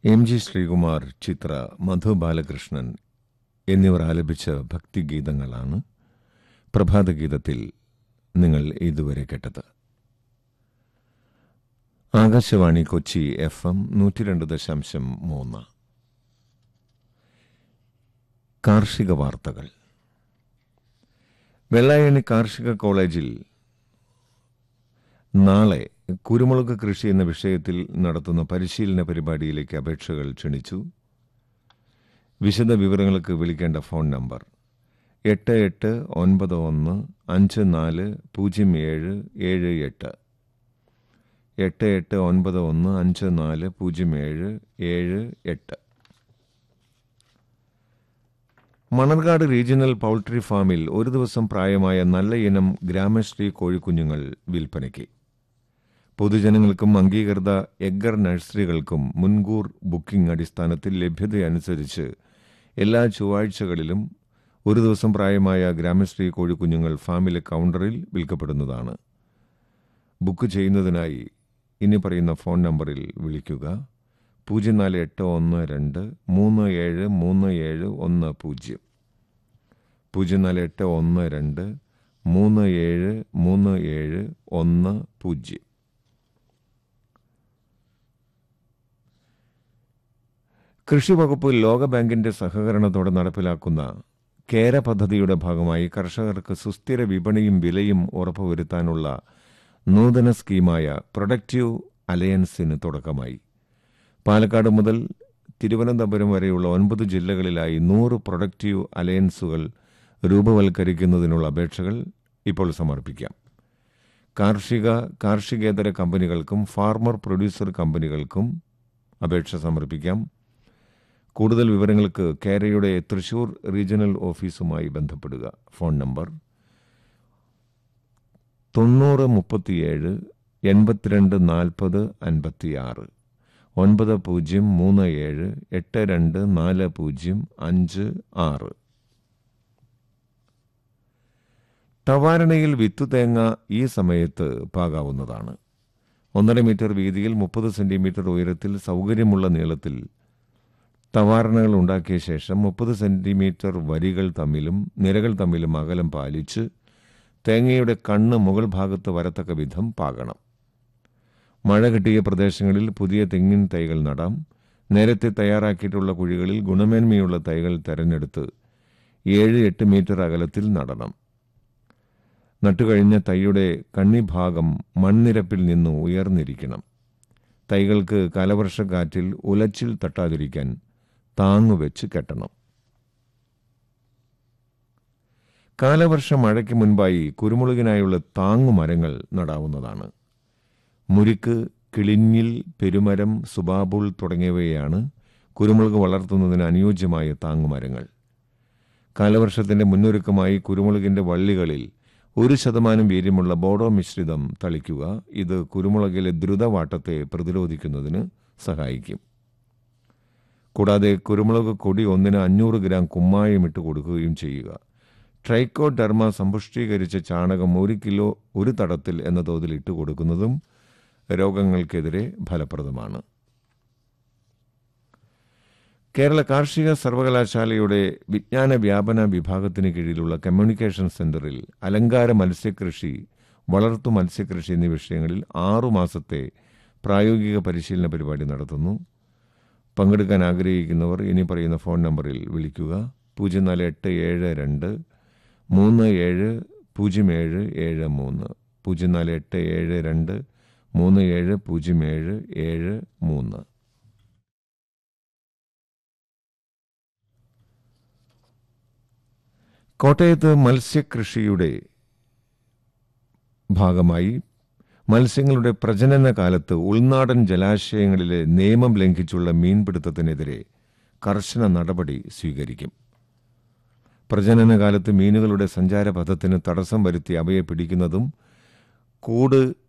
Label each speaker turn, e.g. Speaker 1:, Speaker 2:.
Speaker 1: M G Sreekumar Chitra Madhu Balakrishnan എന്നിവർ ആലപിച്ച ഭക്തിഗീതങ്ങളാണ് പ്രഭാതഗീതത്തിൽ നിങ്ങൾ ഇതുവരെ കേട്ടത് ആകാശവാണി കൊച്ചി എഫ് എം നൂറ്റി രണ്ട് ദശാംശം മൂന്ന് കാർഷിക വാർത്തകൾ വെള്ളായണി കാർഷിക കോളേജിൽ നാളെ കുരുമുളക് കൃഷി എന്ന വിഷയത്തിൽ നടത്തുന്ന പരിശീലന പരിപാടിയിലേക്ക് അപേക്ഷകൾ ക്ഷണിച്ചു വിശദ വിവരങ്ങൾക്ക് വിളിക്കേണ്ട ഫോൺ നമ്പർ എട്ട് എട്ട് ഒൻപത് ഒന്ന് അഞ്ച് നാല് പൂജ്യം ഏഴ് ഏഴ് എട്ട് എട്ട് എട്ട് ഒൻപത് ഒന്ന് അഞ്ച് നാല് പൂജ്യം ഏഴ് ഏഴ് എട്ട് മണർകാട് റീജിയണൽ പൗൾട്രി ഫാമിൽ ഒരു ദിവസം പ്രായമായ നല്ല ഇനം ഗ്രാമശ്രീ കോഴിക്കുഞ്ഞുങ്ങൾ വിൽപ്പനയ്ക്ക് പൊതുജനങ്ങൾക്കും അംഗീകൃത എഗ്ഗർ നഴ്സറികൾക്കും മുൻകൂർ ബുക്കിംഗ് അടിസ്ഥാനത്തിൽ ലഭ്യതയനുസരിച്ച് എല്ലാ ചൊവ്വാഴ്ചകളിലും ഒരു ദിവസം പ്രായമായ ഗ്രാമശ്രീ കോഴിക്കുഞ്ഞുങ്ങൾ ഫാമിലെ കൗണ്ടറിൽ വിൽക്കപ്പെടുന്നതാണ് ബുക്ക് ചെയ്യുന്നതിനായി ഇനി പറയുന്ന ഫോൺ നമ്പറിൽ വിളിക്കുക പൂജ്യം നാല് എട്ട് ഒന്ന് രണ്ട് മൂന്ന് ഏഴ് മൂന്ന് ഏഴ് ഒന്ന് പൂജ്യം പൂജ്യം നാല് എട്ട് ഒന്ന് രണ്ട് മൂന്ന് ഏഴ് മൂന്ന് ഏഴ് ഒന്ന് പൂജ്യം കൃഷി വകുപ്പ് ലോകബാങ്കിന്റെ സഹകരണത്തോടെ നടപ്പിലാക്കുന്ന കേര പദ്ധതിയുടെ ഭാഗമായി കർഷകർക്ക് സുസ്ഥിര വിപണിയും വിലയും ഉറപ്പുവരുത്താനുള്ള നൂതന സ്കീമായ പ്രൊഡക്റ്റീവ് അലയൻസിന് തുടക്കമായി പാലക്കാട് മുതൽ തിരുവനന്തപുരം വരെയുള്ള ഒൻപത് ജില്ലകളിലായി നൂറ് പ്രൊഡക്റ്റീവ് അലയൻസുകൾ രൂപവൽക്കരിക്കുന്നതിനുള്ള അപേക്ഷകൾ ഇപ്പോൾ സമർപ്പിക്കാം കാർഷിക കാർഷികേതര കമ്പനികൾക്കും ഫാർമർ പ്രൊഡ്യൂസർ കമ്പനികൾക്കും അപേക്ഷ സമർപ്പിക്കാം കൂടുതൽ വിവരങ്ങൾക്ക് കേരയുടെ തൃശൂർ റീജിയണൽ ഓഫീസുമായി ബന്ധപ്പെടുക ഫോൺ നമ്പർ തൊണ്ണൂറ് മുപ്പത്തിയേഴ് എൺപത്തിരണ്ട് നാൽപ്പത് അൻപത്തിയാറ് ഒൻപത് പൂജ്യം മൂന്ന് ഏഴ് എട്ട് രണ്ട് നാല് പൂജ്യം അഞ്ച് ആറ് തവാരണയിൽ വിത്തുതേങ്ങ ഈ സമയത്ത് പാകാവുന്നതാണ് ഒന്നര മീറ്റർ വീതിയിൽ മുപ്പത് സെന്റിമീറ്റർ ഉയരത്തിൽ സൗകര്യമുള്ള നീളത്തിൽ തവാരണകൾ ഉണ്ടാക്കിയ ശേഷം മുപ്പത് സെന്റിമീറ്റർ വരികൾ തമ്മിലും നിരകൾ തമ്മിലും അകലം പാലിച്ച് തേങ്ങയുടെ കണ്ണ് മുകൾ ഭാഗത്ത് വരത്തക്ക വിധം പാകണം മഴ കിട്ടിയ പ്രദേശങ്ങളിൽ പുതിയ തെങ്ങിൻ തൈകൾ നടാം നേരത്തെ തയ്യാറാക്കിയിട്ടുള്ള കുഴികളിൽ ഗുണമേന്മയുള്ള തൈകൾ തെരഞ്ഞെടുത്ത് ഏഴ് എട്ട് മീറ്റർ അകലത്തിൽ നടണം നട്ടുകഴിഞ്ഞ തൈയുടെ കണ്ണിഭാഗം മൺനിരപ്പിൽ നിന്ന് ഉയർന്നിരിക്കണം തൈകൾക്ക് കാലവർഷക്കാറ്റിൽ ഉലച്ചിൽ തട്ടാതിരിക്കാൻ താങ്ങുവെച്ച് കെട്ടണം കാലവർഷ മഴയ്ക്ക് മുൻപായി കുരുമുളകിനായുള്ള താങ്ങുമരങ്ങൾ നടാവുന്നതാണ് മുരിക്ക് കിളിഞ്ഞിൽ പെരുമരം സുബാബുൾ തുടങ്ങിയവയാണ് കുരുമുളക് വളർത്തുന്നതിന് അനുയോജ്യമായ താങ്ങുമരങ്ങൾ കാലവർഷത്തിന്റെ മുന്നൊരുക്കമായി കുരുമുളകിന്റെ വള്ളികളിൽ ഒരു ശതമാനം വീര്യമുള്ള ബോഡോ മിശ്രിതം തളിക്കുക ഇത് കുരുമുളകിലെ ദ്രുതവാട്ടത്തെ പ്രതിരോധിക്കുന്നതിന് സഹായിക്കും കൂടാതെ കുരുമുളക് കൊടി ഒന്നിന് അഞ്ഞൂറ് ഗ്രാം കുമ്മായം ഇട്ട് കൊടുക്കുകയും ചെയ്യുക ട്രൈക്കോഡെർമ സമ്പുഷ്ടീകരിച്ച ചാണകം ഒരു കിലോ ഒരു തടത്തിൽ എന്ന തോതിൽ ഇട്ട് കൊടുക്കുന്നതും രോഗങ്ങൾക്കെതിരെ ഫലപ്രദമാണ് കേരള കാർഷിക സർവകലാശാലയുടെ വിജ്ഞാന വ്യാപന വിഭാഗത്തിന് കീഴിലുള്ള കമ്മ്യൂണിക്കേഷൻ സെന്ററിൽ അലങ്കാര മത്സ്യകൃഷി വളർത്തു മത്സ്യകൃഷി എന്നീ വിഷയങ്ങളിൽ ആറുമാസത്തെ പ്രായോഗിക പരിശീലന പരിപാടി നടത്തുന്നു പങ്കെടുക്കാൻ ആഗ്രഹിക്കുന്നവർ ഇനി പറയുന്ന ഫോൺ നമ്പറിൽ വിളിക്കുക പൂജ്യം നാല് എട്ട് ഏഴ് രണ്ട് മൂന്ന് ഏഴ് പൂജ്യം ഏഴ് ഏഴ് മൂന്ന് പൂജ്യം നാല് എട്ട് ഏഴ് രണ്ട് മൂന്ന് ഏഴ് പൂജ്യം ഏഴ് ഏഴ് മൂന്ന് കോട്ടയത്ത് മത്സ്യകൃഷിയുടെ ഭാഗമായി മത്സ്യങ്ങളുടെ പ്രജനന കാലത്ത് ഉൾനാടൻ ജലാശയങ്ങളിലെ നിയമം ലംഘിച്ചുള്ള മീൻപിടുത്തത്തിനെതിരെ കർശന നടപടി സ്വീകരിക്കും പ്രജനന കാലത്ത് മീനുകളുടെ സഞ്ചാരപഥത്തിന് തടസ്സം വരുത്തി അവയെ പിടിക്കുന്നതും കൂട്